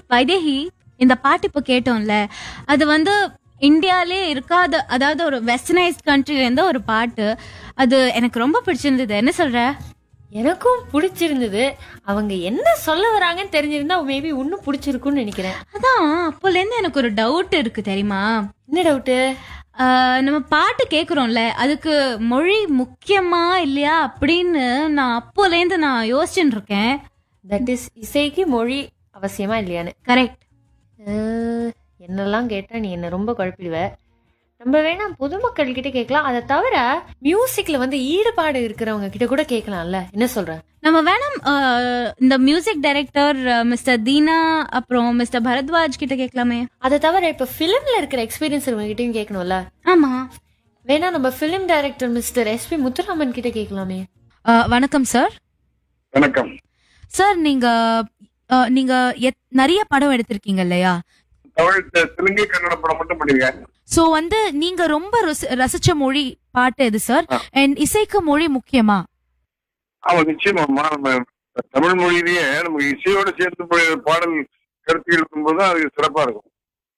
வைதேகி இந்த பாட்டு இப்ப கேட்டோம்ல அது வந்து இந்தியாலே இருக்காத அதாவது ஒரு வெஸ்டர்னைஸ்ட் கண்ட்ரில இருந்த ஒரு பாட்டு அது எனக்கு ரொம்ப பிடிச்சிருந்தது என்ன சொல்ற எனக்கும் பிடிச்சிருந்தது அவங்க என்ன சொல்ல வராங்கன்னு தெரிஞ்சிருந்தா மேபி இன்னும் பிடிச்சிருக்கும்னு நினைக்கிறேன் அதான் அப்போல இருந்து எனக்கு ஒரு டவுட் இருக்கு தெரியுமா என்ன டவுட்டு ஆஹ் நம்ம பாட்டு கேக்குறோம்ல அதுக்கு மொழி முக்கியமா இல்லையா அப்படின்னு நான் அப்போலேருந்து நான் யோசிச்சுட்டு இருக்கேன் தட் இஸ் இசைக்கு மொழி அவசியமா இல்லையான்னு கரெக்ட் அஹ், என்னெல்லாம் கேட்டா நீ என்ன ரொம்ப குழப்பிடுவ நம்ம வேணா பொதுமக்கள் கிட்ட கேட்கலாம் அதை தவிர மியூசிக்ல வந்து ஈடுபாடு இருக்கிறவங்க கிட்ட கூட கேட்கலாம்ல என்ன சொல்ற நம்ம வேணாம் ஆஹ் இந்த மியூசிக் டைரக்டர் மிஸ்டர் தீனா அப்புறம் மிஸ்டர் பரத்வாஜ் கிட்ட கேட்கலாமே அதை தவிர இப்ப பிலிம்ல இருக்கிற எக்ஸ்பீரியன்ஸ் இருக்கவங்க கிட்டயும் கேட்கணும்ல ஆமா வேணா நம்ம film director mister SP Muthuraman கிட்ட கேட்கலாமே ஆஹ் வணக்கம் சார் வணக்கம் சார் நீங்க ஆஹ் நீங்க எத்- நிறைய படம் எடுத்திருக்கீங்க இல்லையா தமிழ் தெ- தெலுங்கு கன்னட படம் மட்டும் பண்ணிருக்கேன் சோ வந்து நீங்க ரொம்ப ருசி- ரசிச்ச மொழி பாட்டு எது சார் ஆ. அண்ட் இசைக்கு மொழி முக்கியமா ஆமா நிச்சயமாம்மா நம்ம தமிழ் மொழியிலேயே நமக்கு இசையோட சேர்த்து போய் பாடல் கருத்து இருக்கும்போது தான் அது சிறப்பா இருக்கும்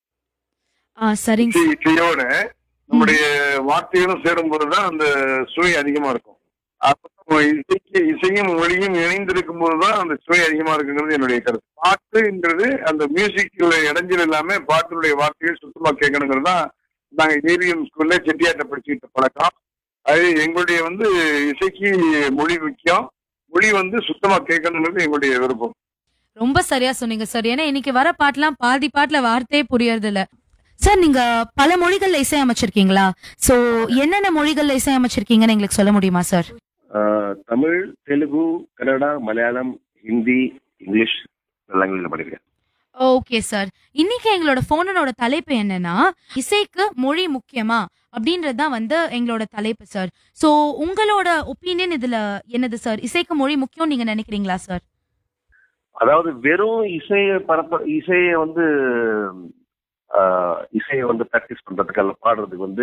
ஆ, சரிங்க இசை இசையோட நம்முடைய வார்த்தைகளும் சேரும்போது தான் அந்த சுவை அதிகமா இருக்கும் அப்ப நம்ம இசைக்கு இசையும் மொழியும் இணைந்திருக்கும் போதுதான் அந்த சுவை அதிகமா இருக்குங்கிறது என்னுடைய கருத்து பாட்டுங்கிறது அந்த மியூசிக்ல இடைஞ்சல் இல்லாம பாட்டினுடைய வார்த்தைகள் சுத்தமா கேட்கணுங்கிறது தான் நாங்க ஏவிஎம் ஸ்கூல்ல செட்டியாட்ட படிச்சுக்கிட்ட பழக்கம் அது எங்களுடைய வந்து இசைக்கு மொழி முக்கியம் மொழி வந்து சுத்தமா கேட்கணுங்கிறது எங்களுடைய விருப்பம் ரொம்ப சரியா சொன்னீங்க சார் ஏன்னா இன்னைக்கு வர பாட்டுலாம் பாதி பாட்டுல வார்த்தையே புரியறது இல்ல சார் நீங்க பல மொழிகள்ல இசையமைச்சிருக்கீங்களா சோ என்னென்ன மொழிகள்ல இசையமைச்சிருக்கீங்கன்னு எங்களுக்கு சொல்ல முடியுமா சார் ஆஹ் தமிழ் தெலுங்கு கன்னடா மலையாளம் ஹிந்தி இங்கிலீஷ் லாங்குவேஜ்ல படிக்கிறேன் ஓகே சார் இன்னைக்கு எங்களோட போனனோட தலைப்பு என்னன்னா இசைக்கு மொழி முக்கியமா அப்படின்றது தான் வந்து எங்களோட தலைப்பு சார் சோ உங்களோட ஒப்பீனியன் இதுல என்னது சார் இசைக்கு மொழி முக்கியம் நீங்க நினைக்கிறீங்களா சார் அதாவது வெறும் இசையை பரப்ப இசையை வந்து ஆஹ் இசையை வந்து ப்ராக்டிஸ் பண்றதுக்கு அல்ல பாடுறதுக்கு வந்து